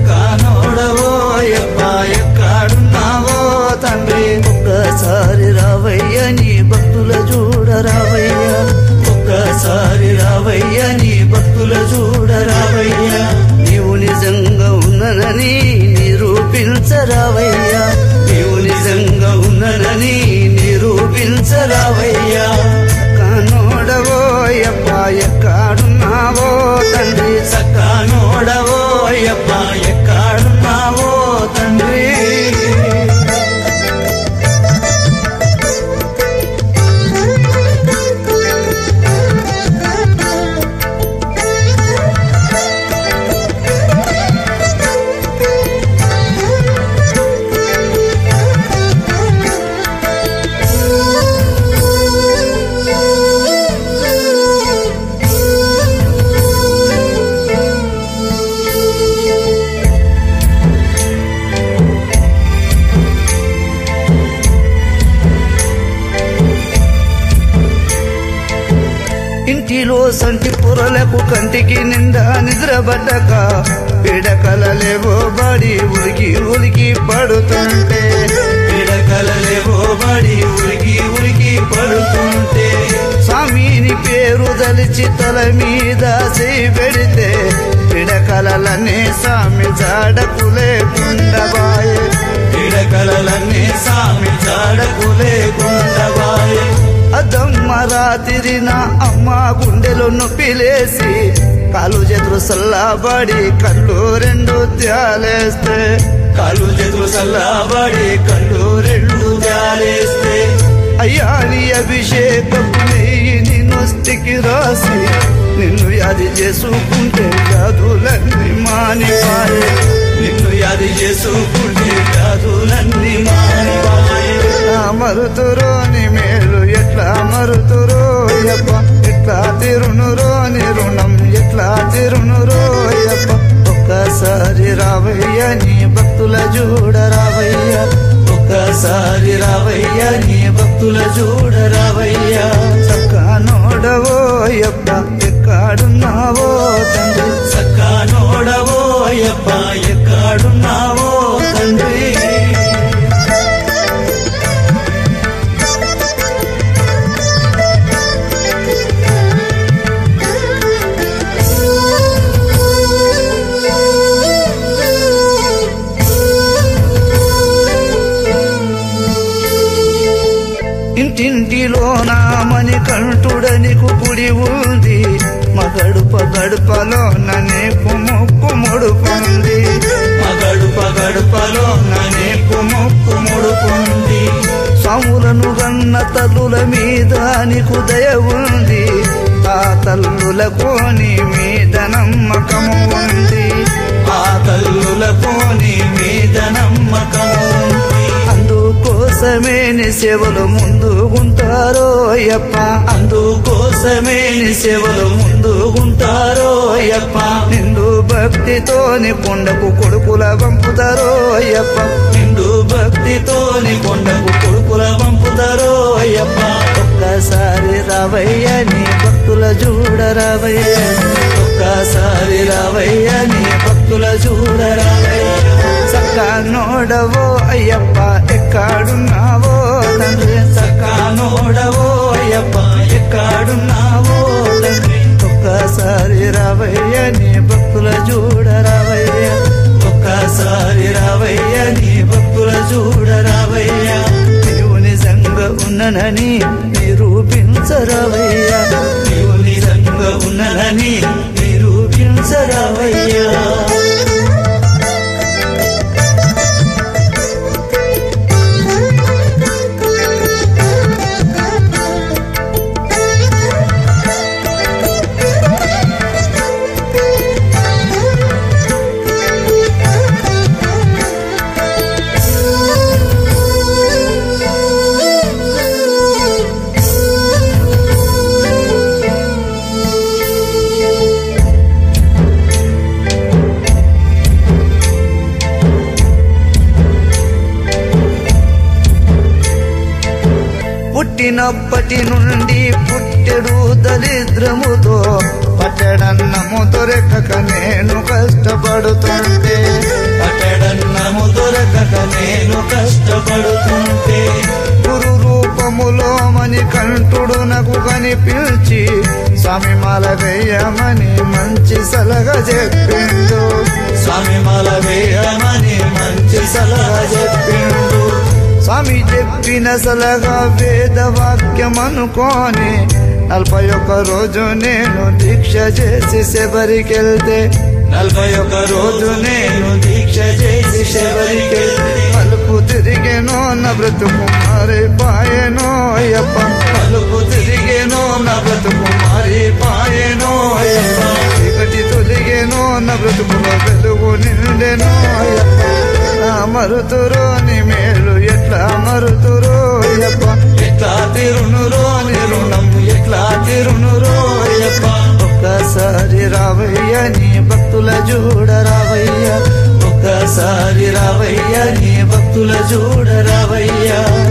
సక్కానోడవో యప్ప ఎక్కడున్నావో తండ్రి ఒక్కసారి రావయ్య నీ భక్తుల చూడ రావయ్య ఒక్కసారి రావయ్య నీ భక్తుల చూడ రావయ్య నీవు నిజంగా ఉన్ననని నిరూపించరావయ్య నీవు నిజంగా ఉన్నదని నిరూపించరావయ్యా కానోడవో యప్ప ఎక్కడున్నావో తండ్రి సక్కానోడవో యప్ప ఎక్కడున్నావో తండ్రి ఇంటిలో సంటి పొరలకు కంటికి నిండా నిద్రపడ్డక పిడకలలేవో బడి ఉలికి ఉలికి పడుతుంటే పిడకలలేవో బడి ఉరికి ఉరికి పడుతుంటే స్వామిని పేరు దలిచి తల మీద చేయి పెడితే పిడకలనే స్వామి జాడకు లేకుండబాయే పిడకలన్నీ సామి చాడకు లేకుండవాయే అదమ్మ రాత్రి నా అమ్మ గుండెలో నొప్పిలేసి కాలు చేతులు సల్లాబడి కళ్ళు రెండు త్యాలేస్తే కాలు చేతులు చల్లబడి కళ్ళు రెండు జాలేస్తే అయ్యా నీ అభిషేకపు నెయ్యి నిన్ను స్థితికి రాసి నిన్ను యాది చేసుకుంటే జాదులన్నీ మానిపాయే నిన్ను యాది చేసుకుంటే వ్యాధులన్నీ మానిపాయే మరుతురోని మేలు ఎట్లా మరుతురో యప్ప ఎట్లా తిరునురో నీ రుణం ఎట్లా తిరునురో యప్ప ఒక్కసారి రావయ్య నీ భక్తుల చూడ రావయ్య ఒక్కసారి రావయ్య నీ భక్తుల చూడ రావయ్య చక్క నోడవో యప్ప ఎక్కడున్నావో తండ్రి సక్కా నోడవో అయ్యప్ప ఎక్కడున్నావో తండ్రి ఇంటింటిలో నామని కంటుడనికు కుడి ఉంది మా గడుప గడుపలో నీకు ముక్కు ముడుకుంది మా గడుప గడుపలో ననేకు ముక్కు ముడుకుంది స్వాములను గన్న తల్లుల మీద నీకు దయ ఉంది ఆ తల్లులకు నీ మీద నమ్మకము ఉంది ఆ తల్లులకు నీ మీద నమ్మకము ఉంది అందుకోసమే నీ సేవలు ముందుగుంటారో అయ్యప్ప అందుకోసమే నీ సేవలు ముందుగుంటారో అయ్యప్ప నిండు భక్తితోని కొండకు కొడుకుల పంపుతారో అయ్యప్ప నిండు భక్తితోని కొండకు కొడుకుల పంపుతారో అయ్యప్ప ఒక్కసారి రావయ్య నీ భక్తుల చూడ రావయ్య ఒక్కసారి రావయ్య నీ భక్తుల చూడ రావయ్య చక్క నోడవో అయ్యప్ప ఎక్కడున్నావో తండ్రి చక్క నోడవో అయ్యప్ప ఎక్కడున్నావో తండ్రి ఒక్కసారి రావయ్య నీ భక్తుల చూడ రావయ్య ఒక్కసారి రావయ్య నీ భక్తుల చూడ రావయ్య నీవు నిజంగా ఉన్ననని నిరూపించరావయ్య నీవు నిజంగా ఉన్నదని నిరూపించరావయ్యా పుట్టినప్పటి నుండి పుట్టెడు దరిద్రముతో పట్టడన్నము దొరకక నేను కష్టపడుతుంటే దొరకక నేను కష్టపడుతుంటే గురు రూపములో మని కంఠుడు నాకు కనిపించి స్వామి మాల వేయమని మంచి సలహా చెప్పిండు స్వామి మాల వేయమని మంచి సలహా చెప్పిండు స్వామి చెప్పిన సలహా వేద వాక్యం అనుకోని నలభై ఒక్క రోజు నేను దీక్ష చేసి శబరికెళ్తే నలభై ఒక రోజు నేను దీక్ష చేసి శబరికెళ్తే మలుపు తిరిగేనో నా బ్రతుకు మారిపాయెనో అయ్యప్ప పలుపు తిరిగేనో నా బ్రతుకు మారిపాయెనో అయ్యప్ప చీకటి తొలిగేనో నా బ్రతుకులో వెలుగు నిండెనో అయ్యప్ప నా మరుతురో నీ మేలు ఎట్లా మరుతురో అయ్యప్ప ఎట్లా తిరునురో నీ రుణం ఎట్లా తిరునురో అయ్యప్ప ఒక్కసారి రావయ్య నీ భక్తుల చూడ రావయ్య ఒక్కసారి రావయ్యా నీ భక్తుల చూడ రావయ్యా